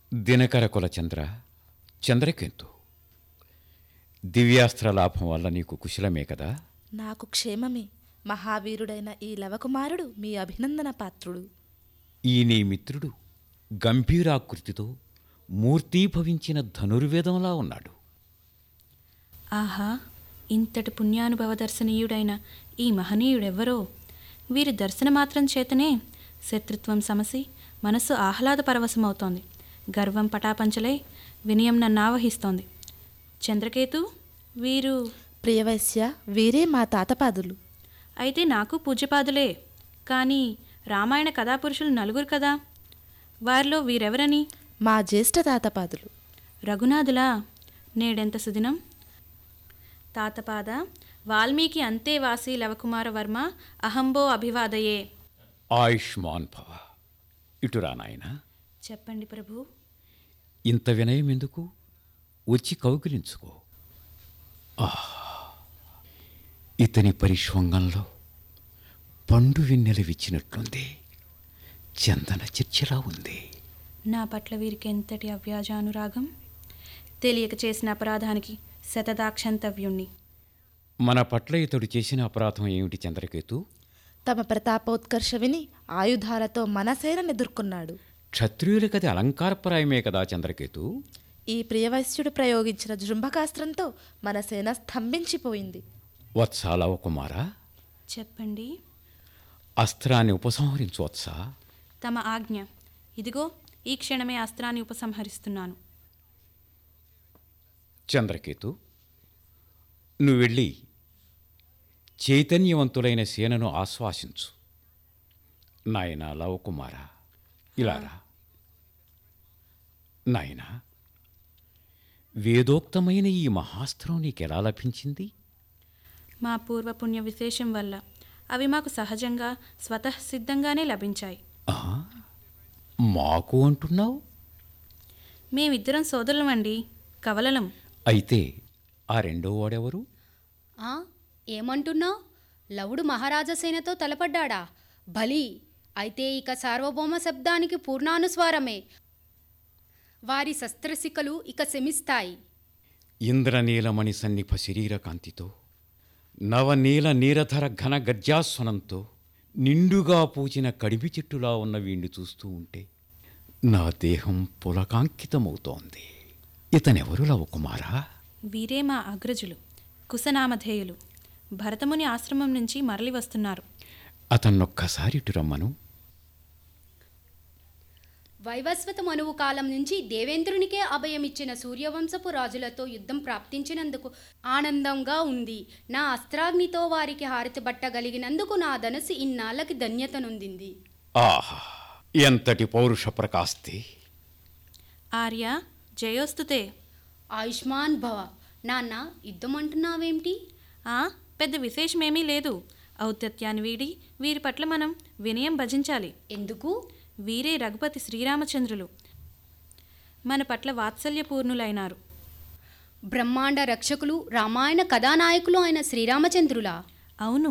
దినకర కులచంద్ర చంద్రకేంతు దివ్యాస్త్ర లాభం వల్ల నీకు కుశలమే కదా నాకు క్షేమమే మహావీరుడైన ఈ లవకుమారుడు మీ అభినందన పాత్రుడు ఈ నీ మిత్రుడు గంభీరాకృతితో మూర్తీభవించిన ధనుర్వేదంలా ఉన్నాడు ఆహా ఇంతటి పుణ్యానుభవ దర్శనీయుడైన ఈ మహనీయుడెవ్వరో వీరి దర్శన మాత్రం చేతనే శత్రుత్వం సమసి మనస్సు ఆహ్లాద పరవశమవుతోంది గర్వం పటాపంచలై వినయం నన్ను ఆవహిస్తోంది చంద్రకేతు వీరు ప్రియవైశ్య వీరే మా తాతపాదులు అయితే నాకు పూజ్యపాదులే కానీ రామాయణ కథాపురుషులు నలుగురు కదా వారిలో వీరెవరని మా జ్యేష్ఠ తాతపాదులు రఘునాథులా నేడెంత సుదినం తాతపాద వాల్మీకి అంతే వాసి లవకుమార వర్మ అహంబో అభివాదయే ఆయుష్మాన్ భవ ఇటురా నాయనా చెప్పండి ప్రభు ఇంత వినయం ఎందుకు వచ్చి కౌగిలించుకో ఆహ్! ఇతని పరిష్వంగంలో పండు వెన్నెల విచ్చినట్లుంది చందన చర్చలా ఉంది నా పట్ల వీరికి ఎంతటి అవ్యాజానురాగం తెలియక చేసిన అపరాధానికి శతదాక్షంతవ్యుణ్ణి మన పట్ల ఇతడు చేసిన అపరాధం ఏమిటి చంద్రకేతు తమ ప్రతాపోత్కర్ష విని ఆయుధాలతో మన సేనను ఎదుర్కొన్నాడు క్షత్రియులకది అలంకారప్రాయమే కదా చంద్రకేతు ఈ ప్రియవైశ్యుడు ప్రయోగించిన జృంభకాస్త్రంతో మన సేన స్తంభించిపోయింది వత్సాలవ కుమారా చెప్పండి అస్త్రాన్ని ఉపసంహరించు వత్సా తమ ఆజ్ఞ ఇదిగో ఈ క్షణమే అస్త్రాన్ని ఉపసంహరిస్తున్నాను చంద్రకేతు నువ్వు వెళ్ళి చైతన్యవంతులైన సేనను ఆశ్వాసించు నాయన లవకుమారా ఇలారా నాయనా వేదోక్తమైన ఈ మహాస్త్రం నీకెలా లభించింది మా పూర్వపుణ్య విశేషం వల్ల అవి మాకు సహజంగా స్వతఃసిద్ధంగానే లభించాయి ఆ? మాకు అంటున్నావు మేమిద్దరం సోదరులమండి కవలలం అయితే ఆ రెండో వాడెవరు ఆ ఏమంటున్నావు లవుడు మహారాజసేనతో తలపడ్డాడా బలి అయితే ఇక సార్వభౌమ శబ్దానికి పూర్ణానుస్వారమే వారి శస్త్రశిఖలు ఇక శమిస్తాయి ఇంద్రనీలమణి సన్నిభ శరీర కాంతితో నవనీల నీరధర ఘన గర్జాస్వనంతో నిండుగా పూచిన కడిమి చెట్టులా ఉన్న వీణ్ణి చూస్తూ ఉంటే నా దేహం పులకాంకితమవుతోంది ఇతనెవరు లవకుమారా వీరే మా అగ్రజులు కుశనామధేయులు భరతముని ఆశ్రమం నుంచి మరలి వస్తున్నారు అతన్నొక్కసారి ఇటు రమ్మను వైవస్వత మనువు కాలం నుంచి దేవేంద్రునికే అభయమిచ్చిన సూర్యవంశపు రాజులతో యుద్ధం ప్రాప్తించినందుకు ఆనందంగా ఉంది నా అస్త్రాగ్నితో వారికి హారతి పట్టగలిగినందుకు నా ధనసు ఇన్నాళ్ళకి ధన్యత నొందింది ఆహా ఎంతటి పౌరుష ప్రకాస్తి ఆర్య జయోస్తుతే ఆయుష్మాన్ భవ నాన్న యుద్ధం అంటున్నావేమిటి ఆ పెద్ద విశేషమేమీ లేదు ఔద్ధత్యాన్ని వీడి వీరి పట్ల మనం వినయం భజించాలి ఎందుకు వీరే రఘుపతి శ్రీరామచంద్రులు మన పట్ల వాత్సల్యపూర్ణులైనారు బ్రహ్మాండ రక్షకులు రామాయణ కథానాయకులు అయిన శ్రీరామచంద్రులా అవును